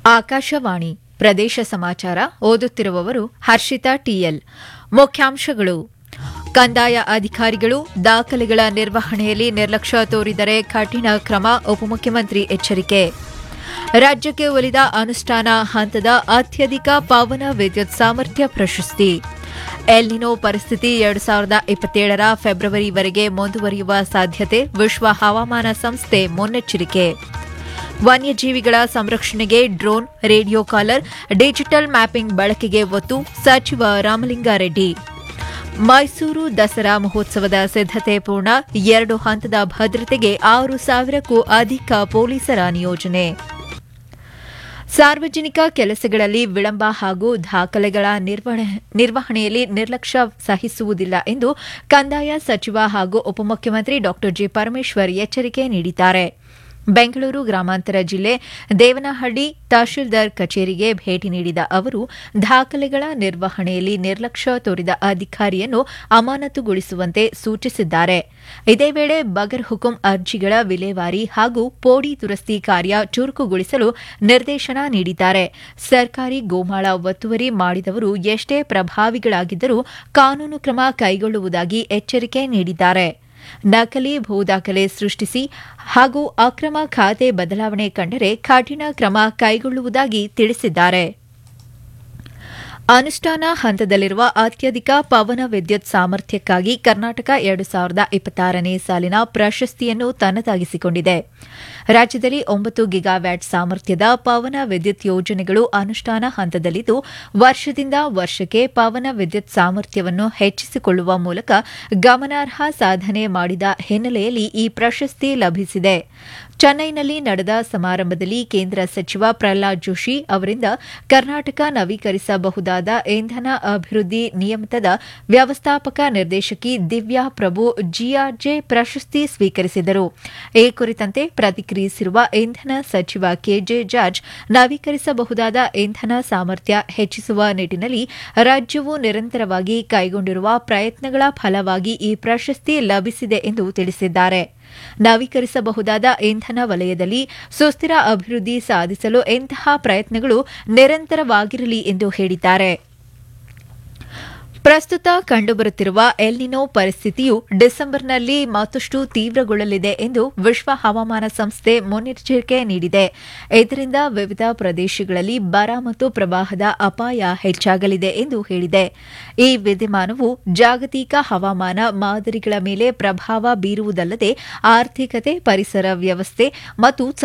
ಆಕಾಶವಾಣಿ ಪ್ರದೇಶ ಸಮಾಚಾರ ಓದುತ್ತಿರುವವರು ಹರ್ಷಿತಾ ಟಿಎಲ್ ಮುಖ್ಯಾಂಶಗಳು ಕಂದಾಯ ಅಧಿಕಾರಿಗಳು ದಾಖಲೆಗಳ ನಿರ್ವಹಣೆಯಲ್ಲಿ ನಿರ್ಲಕ್ಷ್ಯ ತೋರಿದರೆ ಕಠಿಣ ಕ್ರಮ ಉಪಮುಖ್ಯಮಂತ್ರಿ ಎಚ್ಚರಿಕೆ ರಾಜ್ಯಕ್ಕೆ ಒಲಿದ ಅನುಷ್ಠಾನ ಹಂತದ ಅತ್ಯಧಿಕ ಪವನ ವಿದ್ಯುತ್ ಸಾಮರ್ಥ್ಯ ಪ್ರಶಸ್ತಿ ಎಲ್ನಿನೋ ಪರಿಸ್ಥಿತಿ ಎರಡು ಸಾವಿರದ ಇಪ್ಪತ್ತೇಳರ ಫೆಬ್ರವರಿವರೆಗೆ ಮುಂದುವರಿಯುವ ಸಾಧ್ಯತೆ ವಿಶ್ವ ಹವಾಮಾನ ಸಂಸ್ಥೆ ಮುನ್ನೆಚ್ಚರಿಕೆ ವನ್ಯಜೀವಿಗಳ ಸಂರಕ್ಷಣೆಗೆ drone radio collar digital mapping ಬಳಕೆಗೆ ಒತ್ತು ಸಚಿವ ರಾಮಲಿಂಗಾರೆಡ್ಡಿ ಮೈಸೂರು ದಸರಾ ಮಹೋತ್ಸವದ ಸಿದ್ದತೆ ಪೂರ್ಣ ಎರಡು ಹಂತದ ಭದ್ರತೆಗೆ ಆರು ಸಾವಿರಕ್ಕೂ ಅಧಿಕ ಪೊಲೀಸರ ನಿಯೋಜನೆ ಸಾರ್ವಜನಿಕ ಕೆಲಸಗಳಲ್ಲಿ ವಿಳಂಬ ಹಾಗೂ ದಾಖಲೆಗಳ ನಿರ್ವಹಣೆಯಲ್ಲಿ ನಿರ್ಲಕ್ಷ್ಯ ಸಹಿಸುವುದಿಲ್ಲ ಎಂದು ಕಂದಾಯ ಸಚಿವ ಹಾಗೂ ಉಪಮುಖ್ಯಮಂತ್ರಿ ಡಾ ಜಿ ಪರಮೇಶ್ವರ್ ಎಚ್ಚರಿಕೆ ನೀಡಿದ್ದಾರೆ ಬೆಂಗಳೂರು ಗ್ರಾಮಾಂತರ ಜಿಲ್ಲೆ ದೇವನಹಳ್ಳಿ ತಹಶೀಲ್ದಾರ್ ಕಚೇರಿಗೆ ಭೇಟಿ ನೀಡಿದ ಅವರು ದಾಖಲೆಗಳ ನಿರ್ವಹಣೆಯಲ್ಲಿ ನಿರ್ಲಕ್ಷ್ಯ ತೋರಿದ ಅಧಿಕಾರಿಯನ್ನು ಅಮಾನತುಗೊಳಿಸುವಂತೆ ಸೂಚಿಸಿದ್ದಾರೆ ಇದೇ ವೇಳೆ ಬಗರ್ ಹುಕುಂ ಅರ್ಜಿಗಳ ವಿಲೇವಾರಿ ಹಾಗೂ ಪೋಡಿ ದುರಸ್ತಿ ಕಾರ್ಯ ಚುರುಕುಗೊಳಿಸಲು ನಿರ್ದೇಶನ ನೀಡಿದ್ದಾರೆ ಸರ್ಕಾರಿ ಗೋಮಾಳ ಒತ್ತುವರಿ ಮಾಡಿದವರು ಎಷ್ಟೇ ಪ್ರಭಾವಿಗಳಾಗಿದ್ದರೂ ಕಾನೂನು ಕ್ರಮ ಕೈಗೊಳ್ಳುವುದಾಗಿ ಎಚ್ಚರಿಕೆ ನೀಡಿದ್ದಾರೆ ನಕಲಿ ಭೂದಾಖಲೆ ಸೃಷ್ಟಿಸಿ ಹಾಗೂ ಅಕ್ರಮ ಖಾತೆ ಬದಲಾವಣೆ ಕಂಡರೆ ಕಠಿಣ ಕ್ರಮ ಕೈಗೊಳ್ಳುವುದಾಗಿ ತಿಳಿಸಿದ್ದಾರೆ ಅನುಷ್ಠಾನ ಹಂತದಲ್ಲಿರುವ ಅತ್ಯಧಿಕ ಪವನ ವಿದ್ಯುತ್ ಸಾಮರ್ಥ್ಯಕ್ಕಾಗಿ ಕರ್ನಾಟಕ ಎರಡು ಸಾವಿರದ ಇಪ್ಪತ್ತಾರನೇ ಸಾಲಿನ ಪ್ರಶಸ್ತಿಯನ್ನು ತನ್ನದಾಗಿಸಿಕೊಂಡಿದೆ ರಾಜ್ಯದಲ್ಲಿ ಒಂಬತ್ತು ಗಿಗಾವ್ಯಾಟ್ ಸಾಮರ್ಥ್ಯದ ಪವನ ವಿದ್ಯುತ್ ಯೋಜನೆಗಳು ಅನುಷ್ಠಾನ ಹಂತದಲ್ಲಿದ್ದು ವರ್ಷದಿಂದ ವರ್ಷಕ್ಕೆ ಪವನ ವಿದ್ಯುತ್ ಸಾಮರ್ಥ್ಯವನ್ನು ಹೆಚ್ಚಿಸಿಕೊಳ್ಳುವ ಮೂಲಕ ಗಮನಾರ್ಹ ಸಾಧನೆ ಮಾಡಿದ ಹಿನ್ನೆಲೆಯಲ್ಲಿ ಈ ಪ್ರಶಸ್ತಿ ಲಭಿಸಿದೆ ಚೆನ್ನೈನಲ್ಲಿ ನಡೆದ ಸಮಾರಂಭದಲ್ಲಿ ಕೇಂದ್ರ ಸಚಿವ ಪ್ರಹ್ಲಾದ್ ಜೋಶಿ ಅವರಿಂದ ಕರ್ನಾಟಕ ನವೀಕರಿಸಬಹುದಾದ ಇಂಧನ ಅಭಿವೃದ್ಧಿ ನಿಯಮಿತದ ವ್ಯವಸ್ಥಾಪಕ ನಿರ್ದೇಶಕಿ ದಿವ್ಯಾ ಪ್ರಭು ಜಿಆರ್ಜೆ ಪ್ರಶಸ್ತಿ ಸ್ವೀಕರಿಸಿದರು ಈ ಕುರಿತಂತೆ ಪ್ರತಿಕ್ರಿಯಿಸಿರುವ ಇಂಧನ ಸಚಿವ ಕೆಜೆ ಜಾರ್ಜ್ ನವೀಕರಿಸಬಹುದಾದ ಇಂಧನ ಸಾಮರ್ಥ್ಯ ಹೆಚ್ಚಿಸುವ ನಿಟ್ಟಿನಲ್ಲಿ ರಾಜ್ಯವು ನಿರಂತರವಾಗಿ ಕೈಗೊಂಡಿರುವ ಪ್ರಯತ್ನಗಳ ಫಲವಾಗಿ ಈ ಪ್ರಶಸ್ತಿ ಲಭಿಸಿದೆ ಎಂದು ತಿಳಿಸಿದ್ದಾರೆ ನವೀಕರಿಸಬಹುದಾದ ಇಂಧನ ವಲಯದಲ್ಲಿ ಸುಸ್ಥಿರ ಅಭಿವೃದ್ಧಿ ಸಾಧಿಸಲು ಇಂತಹ ಪ್ರಯತ್ನಗಳು ನಿರಂತರವಾಗಿರಲಿ ಎಂದು ಹೇಳಿದ್ದಾರೆ ಪ್ರಸ್ತುತ ಕಂಡುಬರುತ್ತಿರುವ ಎಲ್ನಿನೋ ಪರಿಸ್ಥಿತಿಯು ಡಿಸೆಂಬರ್ನಲ್ಲಿ ಮತ್ತಷ್ಟು ತೀವ್ರಗೊಳ್ಳಲಿದೆ ಎಂದು ವಿಶ್ವ ಹವಾಮಾನ ಸಂಸ್ಥೆ ಮುನ್ನೆಚ್ಚರಿಕೆ ನೀಡಿದೆ ಇದರಿಂದ ವಿವಿಧ ಪ್ರದೇಶಗಳಲ್ಲಿ ಬರ ಮತ್ತು ಪ್ರವಾಹದ ಅಪಾಯ ಹೆಚ್ಚಾಗಲಿದೆ ಎಂದು ಹೇಳಿದೆ ಈ ವಿದ್ಯಮಾನವು ಜಾಗತಿಕ ಹವಾಮಾನ ಮಾದರಿಗಳ ಮೇಲೆ ಪ್ರಭಾವ ಬೀರುವುದಲ್ಲದೆ ಆರ್ಥಿಕತೆ ಪರಿಸರ ವ್ಯವಸ್ಥೆ ಮತ್ತು